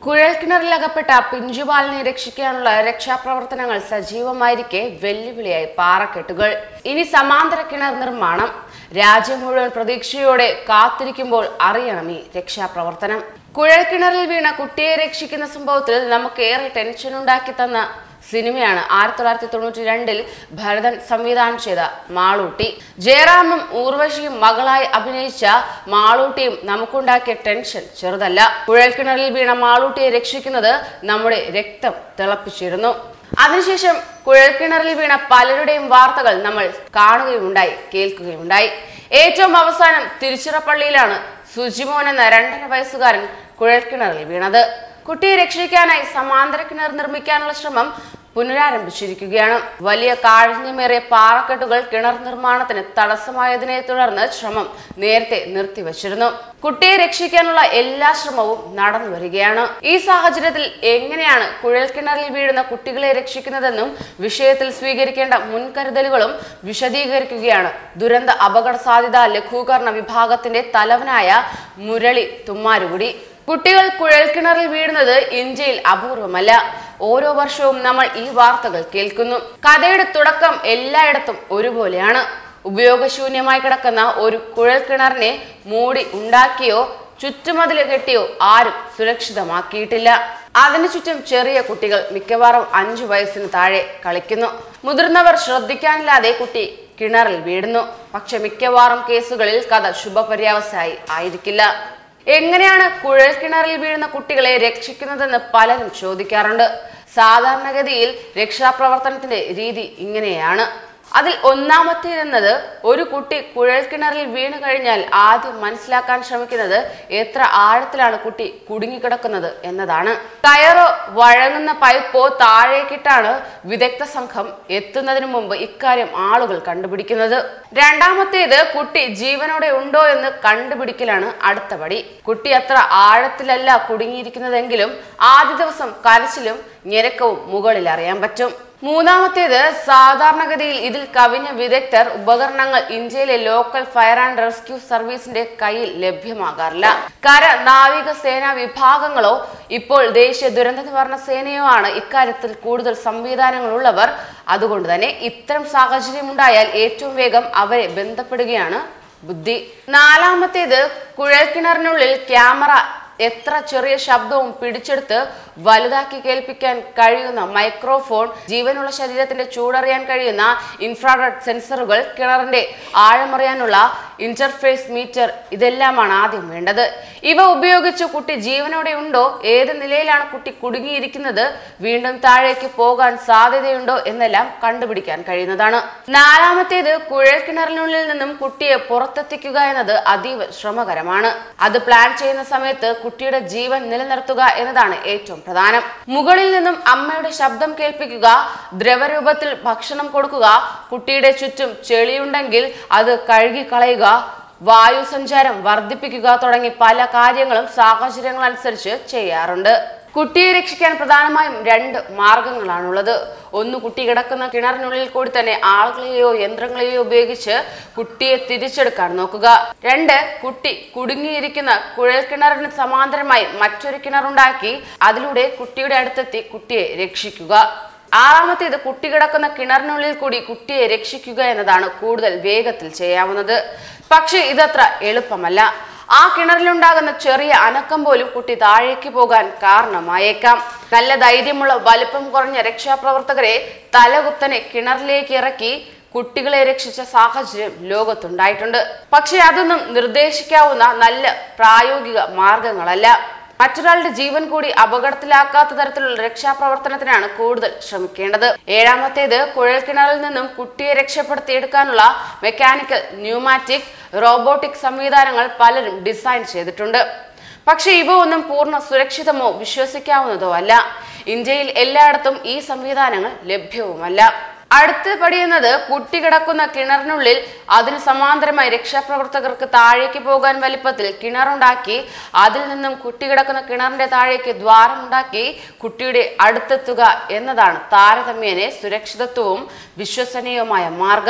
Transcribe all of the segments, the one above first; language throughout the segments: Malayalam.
കുഴൽക്കിണറിലകപ്പെട്ട പിഞ്ചുപാലിനെ രക്ഷിക്കാനുള്ള രക്ഷാപ്രവർത്തനങ്ങൾ സജീവമായിരിക്കെ വെല്ലുവിളിയായി പാറക്കെട്ടുകൾ ഇനി സമാന്തര കിണർ നിർമ്മാണം രാജ്യം മുഴുവൻ പ്രതീക്ഷയോടെ കാത്തിരിക്കുമ്പോൾ അറിയണം ഈ രക്ഷാപ്രവർത്തനം കുഴൽക്കിണറിൽ വീണ കുട്ടിയെ രക്ഷിക്കുന്ന സംഭവത്തിൽ നമുക്ക് ഏറെ ടെൻഷൻ ഉണ്ടാക്കി തന്ന സിനിമയാണ് ആയിരത്തി തൊള്ളായിരത്തി തൊണ്ണൂറ്റി രണ്ടിൽ ഭരതൻ സംവിധാനം ചെയ്ത മാളൂട്ടി ജയറാമും ഊർവശിയും മകളായി അഭിനയിച്ച മാളൂട്ടിയും നമുക്കുണ്ടാക്കിയ ടെൻഷൻ ചെറുതല്ല കുഴൽക്കിണറിൽ വീണ മാളൂട്ടിയെ രക്ഷിക്കുന്നത് നമ്മുടെ രക്തം തിളപ്പിച്ചിരുന്നു അതിനുശേഷം കുഴൽക്കിണറിൽ വീണ പലരുടെയും വാർത്തകൾ നമ്മൾ കാണുകയുണ്ടായി കേൾക്കുകയുണ്ടായി ഏറ്റവും അവസാനം തിരുച്ചിറപ്പള്ളിയിലാണ് സുജിമോൻ എന്ന രണ്ടര വയസ്സുകാരൻ കുഴൽക്കിണറിൽ വീണത് കുട്ടിയെ രക്ഷിക്കാനായി സമാന്തര കിണർ നിർമ്മിക്കാനുള്ള ശ്രമം പുനരാരംഭിച്ചിരിക്കുകയാണ് വലിയ കാഠിന്യമേറിയ പാറക്കെട്ടുകൾ കിണർ നിർമ്മാണത്തിന് തടസ്സമായതിനെ തുടർന്ന് ശ്രമം നേരത്തെ നിർത്തിവച്ചിരുന്നു കുട്ടിയെ രക്ഷിക്കാനുള്ള എല്ലാ ശ്രമവും നടന്നു വരികയാണ് ഈ സാഹചര്യത്തിൽ എങ്ങനെയാണ് കുഴൽക്കിണറിൽ വീഴുന്ന കുട്ടികളെ രക്ഷിക്കുന്നതെന്നും വിഷയത്തിൽ സ്വീകരിക്കേണ്ട മുൻകരുതലുകളും വിശദീകരിക്കുകയാണ് ദുരന്ത അപകട സാധ്യത ലഘൂകരണ വിഭാഗത്തിന്റെ തലവനായ മുരളി തുമ്മാരുകുടി കുട്ടികൾ കുഴൽക്കിണറിൽ വീഴുന്നത് ഇന്ത്യയിൽ അപൂർവമല്ല ഓരോ വർഷവും നമ്മൾ ഈ വാർത്തകൾ കേൾക്കുന്നു കഥയുടെ തുടക്കം എല്ലായിടത്തും ഒരുപോലെയാണ് ഉപയോഗശൂന്യമായി കിടക്കുന്ന ഒരു കുഴൽക്കിണറിനെ മൂടി ഉണ്ടാക്കിയോ ചുറ്റുമതിൽ കെട്ടിയോ ആരും സുരക്ഷിതമാക്കിയിട്ടില്ല അതിനു ചുറ്റും ചെറിയ കുട്ടികൾ മിക്കവാറും അഞ്ചു വയസ്സിന് താഴെ കളിക്കുന്നു മുതിർന്നവർ ശ്രദ്ധിക്കാനില്ലാതെ കുട്ടി കിണറിൽ വീഴുന്നു പക്ഷെ മിക്കവാറും കേസുകളിൽ കഥ ശുഭപര്യാവസ്ഥയായി ആയിരിക്കില്ല എങ്ങനെയാണ് കുഴൽക്കിണറിൽ വീഴുന്ന കുട്ടികളെ രക്ഷിക്കുന്നതെന്ന് പലരും ചോദിക്കാറുണ്ട് സാധാരണഗതിയിൽ രക്ഷാപ്രവർത്തനത്തിന്റെ രീതി ഇങ്ങനെയാണ് അതിൽ ഒന്നാമത്തേതെന്നത് ഒരു കുട്ടി കുഴൽക്കിണറിൽ വീണു കഴിഞ്ഞാൽ ആദ്യം മനസ്സിലാക്കാൻ ശ്രമിക്കുന്നത് എത്ര ആഴത്തിലാണ് കുട്ടി കുടുങ്ങിക്കിടക്കുന്നത് എന്നതാണ് കയറോ വഴങ്ങുന്ന പൈപ്പോ താഴേക്കിട്ടാണ് വിദഗ്ധ സംഘം എത്തുന്നതിന് മുമ്പ് ഇക്കാര്യം ആളുകൾ കണ്ടുപിടിക്കുന്നത് രണ്ടാമത്തേത് കുട്ടി ജീവനോടെ ഉണ്ടോ എന്ന് കണ്ടുപിടിക്കലാണ് അടുത്ത പടി കുട്ടി അത്ര ആഴത്തിലല്ല കുടുങ്ങിയിരിക്കുന്നതെങ്കിലും ആദ്യ ദിവസം കരച്ചിലും ഞെരക്കവും മുകളിൽ അറിയാൻ പറ്റും മൂന്നാമത്തേത് സാധാരണഗതിയിൽ ഇതിൽ കവിഞ്ഞ വിദഗ്ധർ ഉപകരണങ്ങൾ ഇന്ത്യയിലെ ലോക്കൽ ഫയർ ആൻഡ് റെസ്ക്യൂ സർവീസിന്റെ കയ്യിൽ ലഭ്യമാകാറില്ല കര നാവിക സേനാ വിഭാഗങ്ങളോ ഇപ്പോൾ ദേശീയ ദുരന്ത നിവാരണ സേനയോ ആണ് ഇക്കാര്യത്തിൽ കൂടുതൽ സംവിധാനങ്ങളുള്ളവർ അതുകൊണ്ട് തന്നെ ഇത്തരം സാഹചര്യം ഉണ്ടായാൽ ഏറ്റവും വേഗം അവരെ ബന്ധപ്പെടുകയാണ് ബുദ്ധി നാലാമത്തേത് കുഴൽക്കിണറിനുള്ളിൽ ക്യാമറ എത്ര ചെറിയ ശബ്ദവും പിടിച്ചെടുത്ത് വലുതാക്കി കേൾപ്പിക്കാൻ കഴിയുന്ന മൈക്രോഫോൺ ജീവനുള്ള ശരീരത്തിന്റെ ചൂടറിയാൻ കഴിയുന്ന ഇൻഫ്രാറെഡ് സെൻസറുകൾ കിണറിന്റെ ആഴമറിയാനുള്ള ഇന്റർഫേസ് മീറ്റർ ഇതെല്ലാമാണ് ആദ്യം വേണ്ടത് ഇവ ഉപയോഗിച്ച് കുട്ടി ജീവനോടെ ഉണ്ടോ ഏത് നിലയിലാണ് കുട്ടി കുടുങ്ങിയിരിക്കുന്നത് വീണ്ടും താഴേക്ക് പോകാൻ സാധ്യതയുണ്ടോ എന്നെല്ലാം കണ്ടുപിടിക്കാൻ കഴിയുന്നതാണ് നാലാമത്തേത് കുഴൽക്കിണറിനുള്ളിൽ നിന്നും കുട്ടിയെ പുറത്തെത്തിക്കുക എന്നത് അതീവ ശ്രമകരമാണ് അത് പ്ലാൻ ചെയ്യുന്ന സമയത്ത് കുട്ടിയുടെ ജീവൻ നിലനിർത്തുക എന്നതാണ് ഏറ്റവും പ്രധാനം മുകളിൽ നിന്നും അമ്മയുടെ ശബ്ദം കേൾപ്പിക്കുക ദ്രവരൂപത്തിൽ ഭക്ഷണം കൊടുക്കുക കുട്ടിയുടെ ചുറ്റും ചെളിയുണ്ടെങ്കിൽ അത് കഴുകിക്കളയുക വായു സഞ്ചാരം വർദ്ധിപ്പിക്കുക തുടങ്ങി പല കാര്യങ്ങളും സാഹചര്യങ്ങളനുസരിച്ച് ചെയ്യാറുണ്ട് കുട്ടിയെ രക്ഷിക്കാൻ പ്രധാനമായും രണ്ട് മാർഗങ്ങളാണുള്ളത് ഒന്ന് കുട്ടി കിടക്കുന്ന കിണറിനുള്ളിൽ കൂടി തന്നെ ആളുകളെയോ യന്ത്രങ്ങളെയോ ഉപയോഗിച്ച് കുട്ടിയെ തിരിച്ചെടുക്കാൻ നോക്കുക രണ്ട് കുട്ടി കുടുങ്ങിയിരിക്കുന്ന കുഴൽക്കിണറിന് സമാന്തരമായി മറ്റൊരു കിണറുണ്ടാക്കി അതിലൂടെ കുട്ടിയുടെ അടുത്തെത്തി കുട്ടിയെ രക്ഷിക്കുക ആറാമത്തേത് കുട്ടി കിടക്കുന്ന കിണറിനുള്ളിൽ കൂടി കുട്ടിയെ രക്ഷിക്കുക എന്നതാണ് കൂടുതൽ വേഗത്തിൽ ചെയ്യാവുന്നത് പക്ഷേ ഇതത്ര എളുപ്പമല്ല ആ കിണറിലുണ്ടാകുന്ന ചെറിയ അനക്കം പോലും കുട്ടി താഴേക്ക് പോകാൻ കാരണമായേക്കാം നല്ല ധൈര്യമുള്ള വലിപ്പം കുറഞ്ഞ രക്ഷാപ്രവർത്തകരെ തലകുത്തനെ കിണറിലേക്ക് ഇറക്കി കുട്ടികളെ രക്ഷിച്ച സാഹചര്യം ലോകത്തുണ്ടായിട്ടുണ്ട് പക്ഷെ അതൊന്നും നിർദ്ദേശിക്കാവുന്ന നല്ല പ്രായോഗിക മാർഗങ്ങളല്ല മറ്റൊരാളുടെ ജീവൻ കൂടി അപകടത്തിലാക്കാത്ത തരത്തിലുള്ള രക്ഷാപ്രവർത്തനത്തിനാണ് കൂടുതൽ ശ്രമിക്കേണ്ടത് ഏഴാമത്തേത് കുഴൽക്കിണറിൽ നിന്നും കുട്ടിയെ രക്ഷപ്പെടുത്തിയെടുക്കാനുള്ള മെക്കാനിക്കൽ ന്യൂമാറ്റിക് റോബോട്ടിക് സംവിധാനങ്ങൾ പലരും ഡിസൈൻ ചെയ്തിട്ടുണ്ട് പക്ഷെ ഇവ ഒന്നും പൂർണ്ണ സുരക്ഷിതമോ വിശ്വസിക്കാവുന്നതോ അല്ല ഇന്ത്യയിൽ എല്ലായിടത്തും ഈ സംവിധാനങ്ങൾ ലഭ്യവുമല്ല അടുത്ത പടി എന്നത് കുട്ടി കിടക്കുന്ന കിണറിനുള്ളിൽ അതിന് സമാന്തരമായി രക്ഷാപ്രവർത്തകർക്ക് താഴേക്ക് പോകാൻ വലിപ്പത്തിൽ കിണറുണ്ടാക്കി അതിൽ നിന്നും കുട്ടി കിടക്കുന്ന കിണറിന്റെ താഴേക്ക് ദ്വാരമുണ്ടാക്കി കുട്ടിയുടെ അടുത്തെത്തുക എന്നതാണ് താരതമ്യേന സുരക്ഷിതത്വവും വിശ്വസനീയവുമായ മാർഗം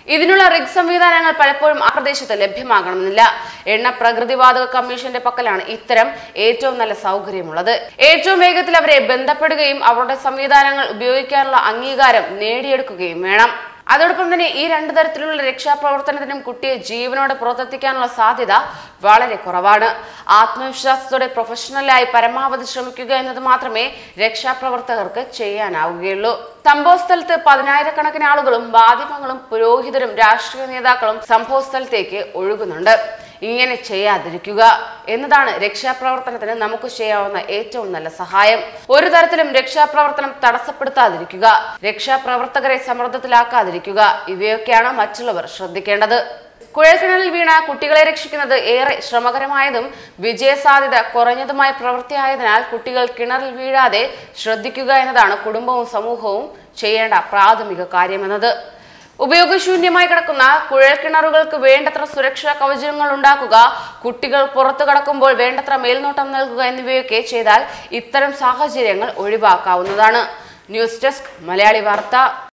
ഇതിനുള്ള റിഗ് സംവിധാനങ്ങൾ പലപ്പോഴും ആ പ്രദേശത്ത് ലഭ്യമാകണമെന്നില്ല എണ്ണ പ്രകൃതിവാതക കമ്മീഷന്റെ പക്കലാണ് ഇത്തരം ഏറ്റവും നല്ല സൗകര്യമുള്ളത് ഏറ്റവും വേഗത്തിൽ അവരെ ബന്ധപ്പെടുകയും അവരുടെ സംവിധാനങ്ങൾ ഉപയോഗിക്കാനുള്ള അംഗീകാരം നേടിയെടുക്കുകയും വേണം അതോടൊപ്പം തന്നെ ഈ രണ്ടു തരത്തിലുള്ള രക്ഷാപ്രവർത്തനത്തിനും കുട്ടിയെ ജീവനോടെ പുറത്തെത്തിക്കാനുള്ള സാധ്യത വളരെ കുറവാണ് ആത്മവിശ്വാസത്തോടെ പ്രൊഫഷണലായി പരമാവധി ശ്രമിക്കുക എന്നത് മാത്രമേ രക്ഷാപ്രവർത്തകർക്ക് ചെയ്യാനാവുകയുള്ളൂ സംഭവ സ്ഥലത്ത് പതിനായിരക്കണക്കിന് ആളുകളും മാധ്യമങ്ങളും പുരോഹിതരും രാഷ്ട്രീയ നേതാക്കളും സംഭവ സ്ഥലത്തേക്ക് ഒഴുകുന്നുണ്ട് ഇങ്ങനെ ചെയ്യാതിരിക്കുക എന്നതാണ് രക്ഷാപ്രവർത്തനത്തിന് നമുക്ക് ചെയ്യാവുന്ന ഏറ്റവും നല്ല സഹായം ഒരു തരത്തിലും രക്ഷാപ്രവർത്തനം തടസ്സപ്പെടുത്താതിരിക്കുക രക്ഷാപ്രവർത്തകരെ സമ്മർദ്ദത്തിലാക്കാതിരിക്കുക ഇവയൊക്കെയാണ് മറ്റുള്ളവർ ശ്രദ്ധിക്കേണ്ടത് കുഴൽക്കിണറിൽ വീണ കുട്ടികളെ രക്ഷിക്കുന്നത് ഏറെ ശ്രമകരമായതും വിജയസാധ്യത കുറഞ്ഞതുമായ പ്രവൃത്തിയായതിനാൽ കുട്ടികൾ കിണറിൽ വീഴാതെ ശ്രദ്ധിക്കുക എന്നതാണ് കുടുംബവും സമൂഹവും ചെയ്യേണ്ട പ്രാഥമിക കാര്യമെന്നത് ഉപയോഗശൂന്യമായി കിടക്കുന്ന കുഴൽ കിണറുകൾക്ക് വേണ്ടത്ര സുരക്ഷാ കവചങ്ങൾ ഉണ്ടാക്കുക കുട്ടികൾ പുറത്തു കടക്കുമ്പോൾ വേണ്ടത്ര മേൽനോട്ടം നൽകുക എന്നിവയൊക്കെ ചെയ്താൽ ഇത്തരം സാഹചര്യങ്ങൾ ഒഴിവാക്കാവുന്നതാണ് ന്യൂസ് ഡെസ്ക് മലയാളി വാർത്ത